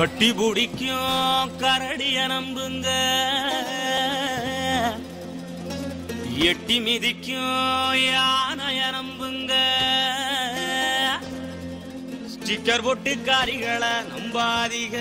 கட்டி பிடிக்கும் கரடிய நம்புங்க எட்டி மிதிக்கும் யானைய நம்புங்க ஸ்டிக்கர் போட்டு காரிகளை நம்பாதீங்க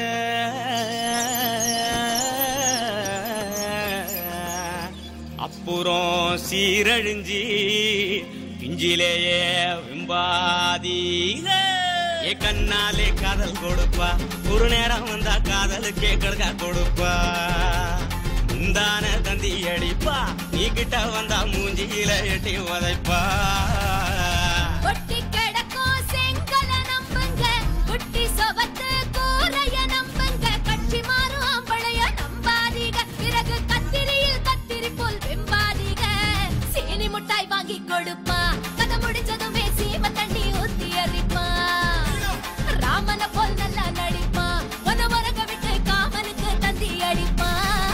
அப்புறம் சீரழிஞ்சி பிஞ்சிலேயே விம்பாதீக ஏ கண்ணாலே காதல் கொடுப்பா ஒரு நேரம் வந்தா காதலுக்கே கடுக்கா கொடுப்பா முந்தான தந்தி அடிப்பா நீ கிட்ட வந்தா மூஞ்சியில எட்டி உதைப்பா ஒட்டி கிடக்கும் செங்கல நம்புங்க குட்டி சொவத்து கூரைய நம்புங்க கட்சி மாறும் ஆம்பளைய நம்பாதீங்க பிறகு கத்திரியில் கத்திரி போல் வெம்பாதீங்க சீனி முட்டாய் வாங்கி கொடுப்பா கதை முடிச்சதுமே சீம தண்ணி ஊத்தி எறிப்பா ராமன போல் நல்லா நடிப்பா உன மரங்க விட்டு காமனுக்கு தந்தி அடிப்பா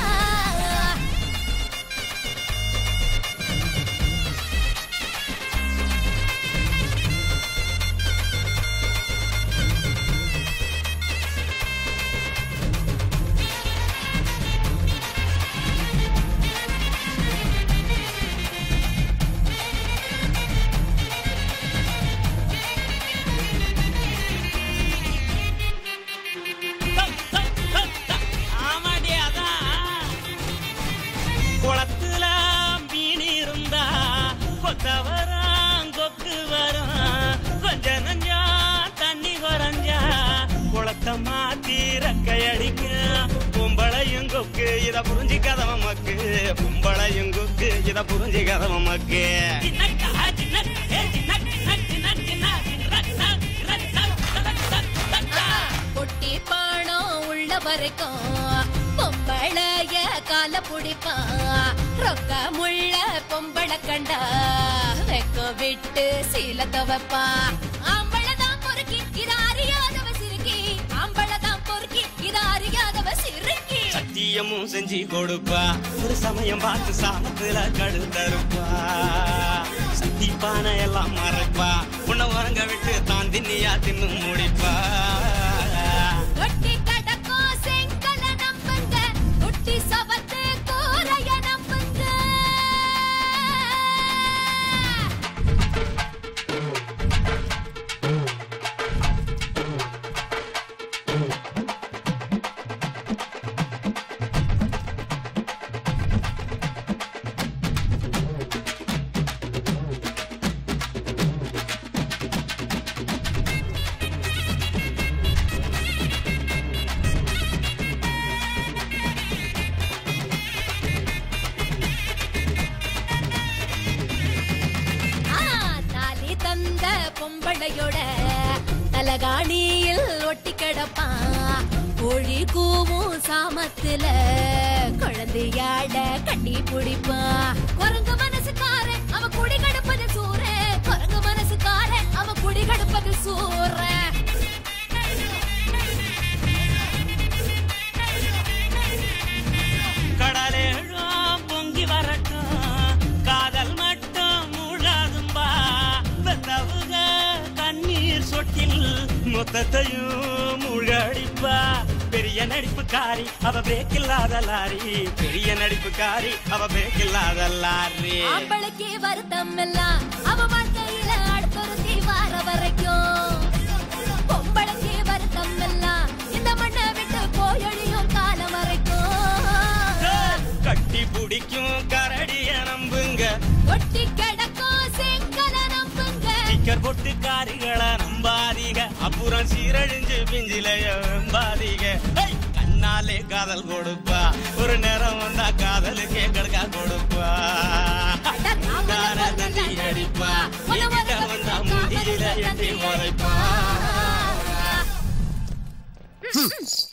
ஆமாடி அதான் குளத்துல மீன் இருந்தா கொத்த வரும் கொக்கு வரும் கொஞ்ச நஞ்சா தண்ணி குறைஞ்சா குளத்தை மாத்தி ரெக்கையடிக்க பொம்பளையும் கொக்கு இத புரிஞ்சு கதவ மக்கு பொம்பளையும் கொக்கு இத புரிஞ்சு கதவ மக்கு பொட்டி பானம் உள்ள வரைக்கும் பொம்பளைய கால புடிப்பான் ரொக்க முள்ள பொம்பளை கண்டா வெக்க விட்டு சீலக்க வைப்பான் ஆம்பளதான் பொறுக்கி இத அறியாதவ சிறுக்கி ஆம்பளதான் பொறுக்கி இத அறியாதவ சிறுக்கி சத்தியமும் செஞ்சு கொடுப்பா ஒரு சமயம் பார்த்து சாமத்துல கடுத்தருப்பா சத்தி பானை எல்லாம் மறைப்பா உன்னை உறங்க விட்டு தான் தின்னியா தின்னு முடிப்பா ஒட்டி கடக்கும் செங்கல நம்புங்க குட்டி சவத்து கூரைய நம்புங்க ஆ, தாலி தந்த பொம்பளையோட தலகாணியில் ஒட்டி கிடப்பான் கோழி கூவும் சாமத்துல குழந்தையாட கட்டி பிடிப்பான் குரங்கு மனசுக்கார அவ குடி கடுப்பது சூற குரங்கு மனசுக்கார அவ குடி கடுப்பது சூற கடலேழும் பொங்கி வரட்டும் காதல் மட்டும் மூழாதும்பா பெத்தவுக கண்ணீர் சொட்டில் மொத்தத்தையும் மூழடிப்பா பெரிய நடிப்புக்காரி அவ பிரேக் இல்லாத லாரி பெரிய நடிப்புக்காரி அவ பிரேக் இல்லாத லாரி ஆம்பளைக்கு வருத்தம் எல்லாம் அவ வாழ்க்கையில அடுத்தொருத்தி வார வரைக்கும் பொம்பளைக்கு வருத்தம் எல்லாம் இந்த மண்ணை விட்டு போயொழியும் காலம் வரைக்கும் கட்டி பிடிக்கும் கரடிய நம்புங்க ஒட்டி கிடக்கும் செங்கல நம்புங்க ஸ்டிக்கர் போட்டு காரிகளை நம்பாதீங்க அப்புறம் சீரழிஞ்சு பிஞ்சிலைய நம்பாதீங்க ஹை! கண்ணாலே காதல் கொடுப்பா ஒரு நேரம் வந்தா காதலுக்கே கடுக்கா கொடுப்பா அட ராமன தார போல் தந்தி நல்லா அடிப்பா நடிப்பா. நீ உன்னை கிட்ட உறங்க வந்தா விட்டு முடியில காதலுக்கு எட்டி தந்தி உதைப்பா அடிப்பா.